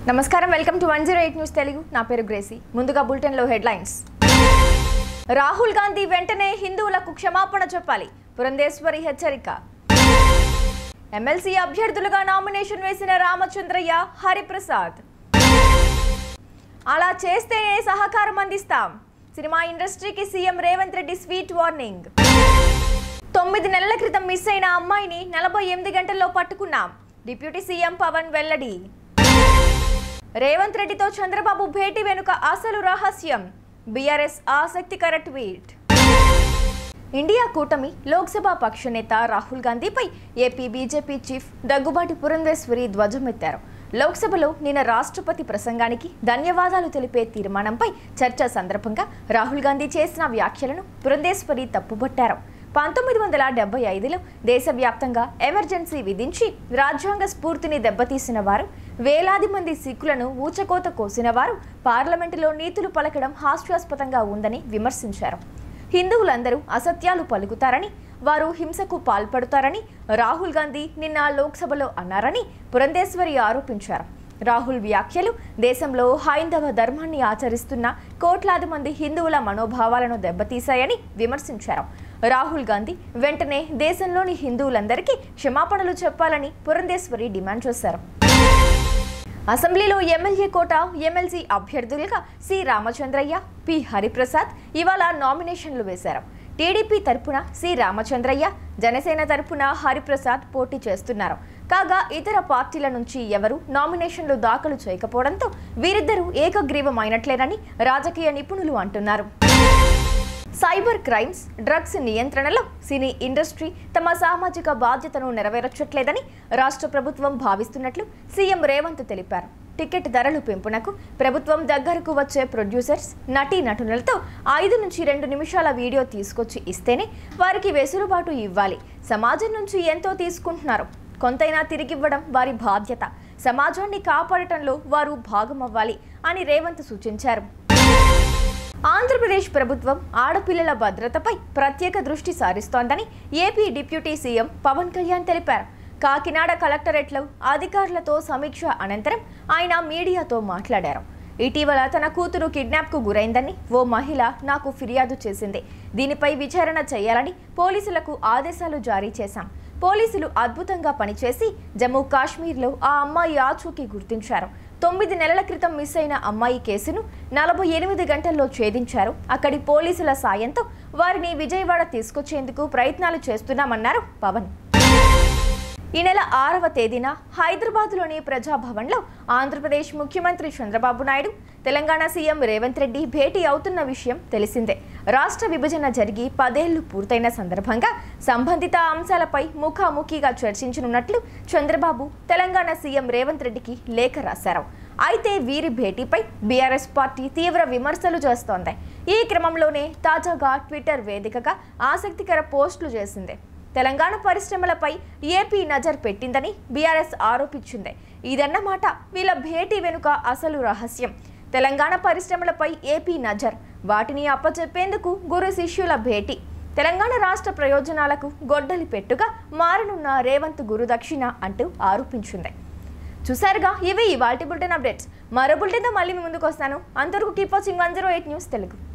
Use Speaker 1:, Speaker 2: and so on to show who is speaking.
Speaker 1: నమస్కారం welcome to one zero eight news Telugu నా పేరు గ్రేసీ ముందుగా బులెటిన్లో హెడ్లైన్స్ రాహుల్ గాంధీ వెంటనే హిందువులకు క్షమాపణ చెప్పాలి పురంధేశ్వరి హెచ్చరిక ఎమ్మెల్సీ అభ్యర్థులుగా నామినేషన్ వేసిన రామచంద్రయ్య హరిప్రసాద్ అలా చేస్తేనే సహకారం అందిస్తాం సినిమా ఇండస్ట్రీకి CM Revanth Reddy sweet warning తొమ్మిది నెలల క్రితం మిస్ అయిన అమ్మాయిని నలభై ఎనిమిది గంటల్లో పట్టుకున్నాం డిప్యూటీ సీఎం పవన్ వెల్లడి రేవంత్ రెడ్డితో చంద్రబాబు భేటీ వెనుక అసలు రహస్యం బీఆర్ఎస్ ఆసక్తికర ట్వీట్ ఇండియా కూటమి లోక్సభ పక్ష నేత రాహుల్ గాంధీపై AP BJP chief Daggubati Purandeswari ధ్వజమెత్తారు లోక్సభలో నిన్న రాష్ట్రపతి ప్రసంగానికి ధన్యవాదాలు తెలిపే తీర్మానంపై చర్చ సందర్భంగా రాహుల్ గాంధీ చేసిన వ్యాఖ్యలను పురంధేశ్వరి తప్పుబట్టారు పంతొమ్మిది వందల డెబ్బై ఐదులో దేశవ్యాప్తంగా ఎమర్జెన్సీ విధించి రాజ్యాంగ స్ఫూర్తిని దెబ్బతీసిన వారు వేలాది మంది సిక్కులను ఊచకోత కోసిన వారు పార్లమెంటులో నీతులు పలకడం హాస్యాస్పదంగా ఉందని విమర్శించారు హిందువులందరూ అసత్యాలు పలుకుతారని వారు హింసకు పాల్పడతారని రాహుల్ గాంధీ నిన్న లోక్సభలో అన్నారని పురంధేశ్వరి ఆరోపించారు రాహుల్ వ్యాఖ్యలు దేశంలో హైందవ ధర్మాన్ని ఆచరిస్తున్న కోట్లాది మంది హిందువుల మనోభావాలను దెబ్బతీశాయని విమర్శించారు రాహుల్ గాంధీ వెంటనే దేశంలోని హిందువులందరికీ క్షమాపణలు చెప్పాలని పురంధేశ్వరి డిమాండ్ చేశారు అసెంబ్లీలో ఎమ్మెల్యే కోట ఎమ్మెల్సీ అభ్యర్థులుగా సి రామచంద్రయ్య పి హరిప్రసాద్ ఇవాళ నామినేషన్లు వేశారు టీడీపీ తరపున సి రామచంద్రయ్య జనసేన తరపున హరిప్రసాద్ పోటీ చేస్తున్నారు కాగా ఇతర పార్టీల నుంచి ఎవరు నామినేషన్లు దాఖలు చేయకపోవడంతో వీరిద్దరూ ఏకగ్రీవమైనట్లేనని రాజకీయ నిపుణులు అంటున్నారు సైబర్ క్రైమ్స్ డ్రగ్స్ నియంత్రణలో సినీ ఇండస్ట్రీ తమ సామాజిక బాధ్యతను నెరవేర్చట్లేదని రాష్ట్ర ప్రభుత్వం భావిస్తున్నట్లు సీఎం రేవంత్ తెలిపారు టికెట్ ధరలు పెంపునకు ప్రభుత్వం దగ్గరకు వచ్చే ప్రొడ్యూసర్స్ నటీ నటులతో ఐదు నుంచి రెండు నిమిషాల వీడియో తీసుకొచ్చి ఇస్తేనే వారికి వెసులుబాటు ఇవ్వాలి సమాజం నుంచి ఎంతో తీసుకుంటున్నారు కొంతైనా తిరిగివ్వడం వారి బాధ్యత సమాజాన్ని కాపాడటంలో వారు భాగమవ్వాలి అని రేవంత్ సూచించారు ఆంధ్రప్రదేశ్ ప్రభుత్వం ఆడపిల్లల భద్రతపై ప్రత్యేక దృష్టి సారిస్తోందని AP deputy CM Pawan Kalyan తెలిపారు కాకినాడ కలెక్టరేట్లో అధికారులతో సమీక్ష అనంతరం ఆయన మీడియాతో మాట్లాడారు ఇటీవల తన కూతురు కిడ్నాప్కు గురైందని ఓ మహిళ నాకు ఫిర్యాదు చేసింది దీనిపై విచారణ చేయాలని పోలీసులకు ఆదేశాలు జారీ చేశాం పోలీసులు అద్భుతంగా పనిచేసి జమ్మూ కాశ్మీర్లో ఆ అమ్మాయి ఆచూకీ గుర్తించారు తొమ్మిది నెలల క్రితం మిస్ అయిన అమ్మాయి కేసును నలభై ఎనిమిది గంటల్లో ఛేదించారు అక్కడి పోలీసుల సాయంతో వారిని విజయవాడ తీసుకొచ్చేందుకు ప్రయత్నాలు చేస్తున్నామన్నారు పవన్ ఈ నెల ఆరవ తేదీన హైదరాబాద్లోని ప్రజాభవన్లో ఆంధ్రప్రదేశ్ ముఖ్యమంత్రి చంద్రబాబు నాయుడు తెలంగాణ సీఎం రేవంత్ రెడ్డి భేటీ అవుతున్న విషయం తెలిసిందే రాష్ట్ర విభజన జరిగి పదేళ్లు పూర్తయిన సందర్భంగా సంబంధిత అంశాలపై ముఖాముఖిగా చర్చించనున్నట్లు చంద్రబాబు తెలంగాణ సీఎం రేవంత్ రెడ్డికి లేఖ రాశారు అయితే వీరి భేటీపై బీఆర్ఎస్ పార్టీ తీవ్ర విమర్శలు చేస్తోంది ఈ క్రమంలోనే తాజాగా ట్విట్టర్ వేదికగా ఆసక్తికర పోస్టులు చేసింది తెలంగాణ పరిశ్రమలపై ఏపీ నజర్ పెట్టిందని బీఆర్ఎస్ ఆరోపించింది ఇదన్నమాట వీళ్ళ భేటీ వెనుక అసలు రహస్యం తెలంగాణ పరిశ్రమలపై ఏపీ నజర్ వాటిని అప్పచెప్పేందుకు గురు శిష్యుల భేటీ తెలంగాణ రాష్ట్ర ప్రయోజనాలకు గొడ్డలి పెట్టుగా మారనున్న రేవంత్ గురుదక్షిణ అంటూ ఆరోపించింది చూసారుగా ఇవి ఇవాల్టి బులెటిన్ అప్డేట్స్ మరో బులెటిన్తో మళ్ళీ మీ ముందుకు వస్తాను అంతవరకు keep watching one zero eight news Telugu